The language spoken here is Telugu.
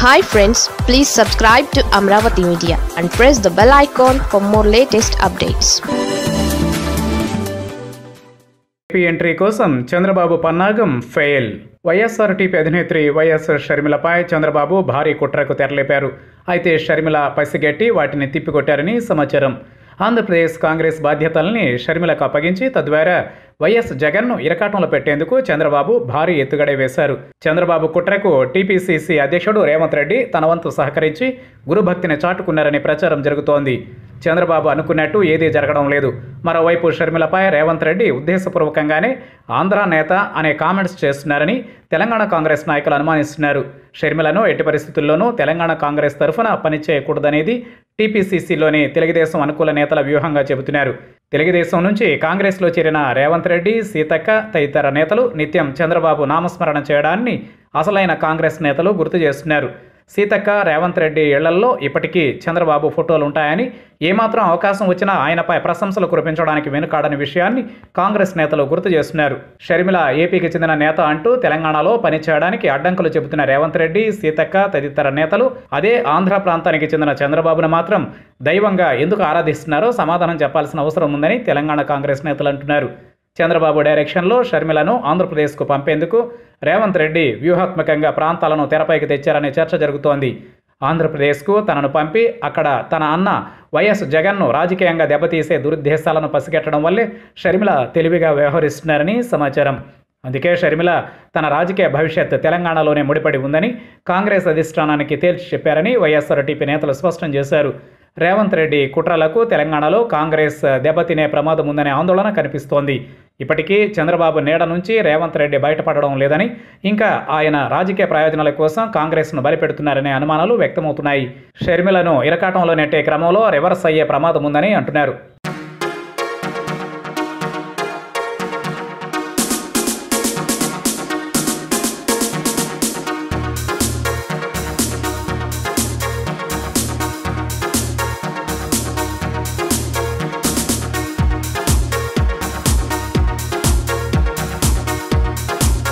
hi friends please subscribe to Amaravati media and press the bell icon for more latest updates AP entry కోసం చంద్రబాబు పన్నాగం ఫెయిల్ వైఎస్ఆర్టీపీ అధినేత్రి వైఎస్ షర్మిలపై చంద్రబాబు భారీ కుట్రకు తెరలేపారు అయితే షర్మిల పసిగట్టి వాటిని తిప్పికొట్టారని సమాచారం ఆంధ్రప్రదేశ్ కాంగ్రెస్ బాధ్యతల్ని షర్మిలకు అప్పగించి తద్వారా వైఎస్ జగన్ను ఇరకాటంలో పెట్టేందుకు చంద్రబాబు భారీ ఎత్తుగడే వేశారు చంద్రబాబు కుట్రకు టీపీసీసీ అధ్యక్షుడు రేవంత్ రెడ్డి తన వంతు సహకరించి గురుభక్తిని చాటుకున్నారని ప్రచారం జరుగుతోంది చంద్రబాబు అనుకున్నట్టు ఏదీ జరగడం లేదు మరోవైపు షర్మిలపై రేవంత్ రెడ్డి ఉద్దేశపూర్వకంగానే ఆంధ్ర నేత అనే కామెంట్స్ చేస్తున్నారని తెలంగాణ కాంగ్రెస్ నాయకులు అనుమానిస్తున్నారు షర్మిలను ఎట్టి పరిస్థితుల్లోనూ తెలంగాణ కాంగ్రెస్ తరఫున పనిచేయకూడదనేది టీపీసీసీలోని తెలుగుదేశం అనుకూల నేతల వ్యూహంగా చెబుతున్నారు తెలుగుదేశం నుంచి కాంగ్రెస్లో చేరిన రేవంత్ రెడ్డి సీతక్క తదితర నేతలు నిత్యం చంద్రబాబు నామస్మరణ చేయడాన్ని అసలైన కాంగ్రెస్ నేతలు గుర్తు చేస్తున్నారు సీతక్క రేవంత్ రెడ్డి ఇళ్లల్లో ఇప్పటికీ చంద్రబాబు ఫోటోలు ఉంటాయని ఏమాత్రం అవకాశం వచ్చినా ఆయనపై ప్రశంసలు కురిపించడానికి వెనుకాడని విషయాన్ని కాంగ్రెస్ నేతలు గుర్తు చేస్తున్నారు షర్మిల ఏపీకి చెందిన నేత అంటూ తెలంగాణలో పనిచేయడానికి అడ్డంకులు చెబుతున్న రేవంత్ రెడ్డి సీతక్క తదితర నేతలు అదే ఆంధ్ర ప్రాంతానికి చెందిన చంద్రబాబును మాత్రం దైవంగా ఎందుకు ఆరాధిస్తున్నారో సమాధానం చెప్పాల్సిన అవసరం ఉందని తెలంగాణ కాంగ్రెస్ నేతలు అంటున్నారు చంద్రబాబు డైరెక్షన్లో షర్మిలను ఆంధ్రప్రదేశ్కు పంపేందుకు రేవంత్ రెడ్డి వ్యూహాత్మకంగా ప్రాంతాలను తెరపైకి తెచ్చారనే చర్చ జరుగుతోంది ఆంధ్రప్రదేశ్కు తనను పంపి అక్కడ తన అన్న వైఎస్ జగన్ను రాజకీయంగా దెబ్బతీసే దురుద్దేశాలను పసిగట్టడం వల్లే షర్మిల తెలివిగా వ్యవహరిస్తున్నారని సమాచారం అందుకే షర్మిల తన రాజకీయ భవిష్యత్ తెలంగాణలోనే ముడిపడి ఉందని కాంగ్రెస్ అధిష్టానానికి తేల్చి చెప్పారని వైఎస్ఆర్టీపీ నేతలు స్పష్టం చేశారు రేవంత్ రెడ్డి కుట్రలకు తెలంగాణలో కాంగ్రెస్ దెబ్బతినే ప్రమాదం ఉందనే ఆందోళన కనిపిస్తోంది ఇప్పటికీ చంద్రబాబు నీడ నుంచి రేవంత్ రెడ్డి బయటపడడం లేదని ఇంకా ఆయన రాజకీయ ప్రయోజనాల కోసం కాంగ్రెస్ను బలిపెడుతున్నారనే అనుమానాలు వ్యక్తమవుతున్నాయి షర్మిలను ఇరకాటంలో నెట్టే క్రమంలో రివర్స్ అయ్యే ప్రమాదం ఉందని అంటున్నారు